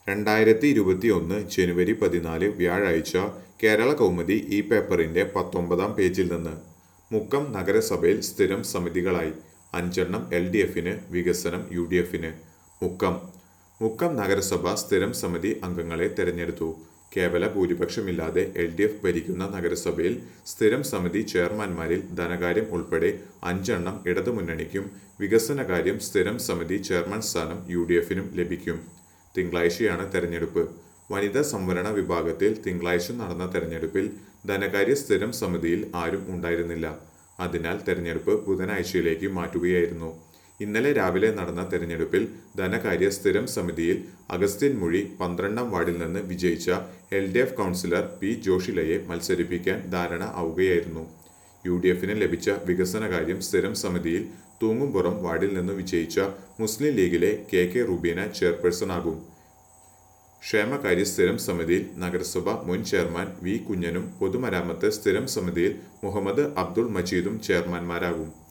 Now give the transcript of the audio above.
രണ്ടായിരത്തി ഇരുപത്തി ഒന്ന് ജനുവരി പതിനാല് വ്യാഴാഴ്ച കേരള കൗമുദി ഈ പേപ്പറിന്റെ പത്തൊമ്പതാം പേജിൽ നിന്ന് മുക്കം നഗരസഭയിൽ സ്ഥിരം സമിതികളായി അഞ്ചെണ്ണം എൽ ഡി എഫിന് വികസനം യു ഡി എഫിന് മുക്കം മുക്കം നഗരസഭ സ്ഥിരം സമിതി അംഗങ്ങളെ തെരഞ്ഞെടുത്തു കേവല ഭൂരിപക്ഷമില്ലാതെ എൽ ഡി എഫ് ഭരിക്കുന്ന നഗരസഭയിൽ സ്ഥിരം സമിതി ചെയർമാൻമാരിൽ ധനകാര്യം ഉൾപ്പെടെ അഞ്ചെണ്ണം ഇടതുമുന്നണിക്കും വികസനകാര്യം സ്ഥിരം സമിതി ചെയർമാൻ സ്ഥാനം യു ഡി എഫിനും ലഭിക്കും തിങ്കളാഴ്ചയാണ് തെരഞ്ഞെടുപ്പ് വനിതാ സംവരണ വിഭാഗത്തിൽ തിങ്കളാഴ്ച നടന്ന തെരഞ്ഞെടുപ്പിൽ ധനകാര്യ സ്ഥിരം സമിതിയിൽ ആരും ഉണ്ടായിരുന്നില്ല അതിനാൽ തെരഞ്ഞെടുപ്പ് ബുധനാഴ്ചയിലേക്ക് മാറ്റുകയായിരുന്നു ഇന്നലെ രാവിലെ നടന്ന തെരഞ്ഞെടുപ്പിൽ ധനകാര്യ സ്ഥിരം സമിതിയിൽ അഗസ്ത്യൻ മൊഴി പന്ത്രണ്ടാം വാർഡിൽ നിന്ന് വിജയിച്ച L D F councillor P ജോഷിലയെ മത്സരിപ്പിക്കാൻ ധാരണ ആവുകയായിരുന്നു യു ഡി എഫിന് ലഭിച്ച വികസനകാര്യം സ്ഥിരം സമിതിയിൽ തൂങ്ങുംപുറം വാർഡിൽ നിന്ന് വിജയിച്ച മുസ്ലിം ലീഗിലെ കെ കെ റുബീന ചെയർപേഴ്സണാകും ക്ഷേമകാര്യ സ്ഥിരം സമിതിയിൽ നഗരസഭ മുൻ ചെയർമാൻ വി കുഞ്ഞനും പൊതുമരാമത്ത് സ്ഥിരം സമിതിയിൽ മുഹമ്മദ് അബ്ദുൾ മജീദും ചെയർമാൻമാരാകും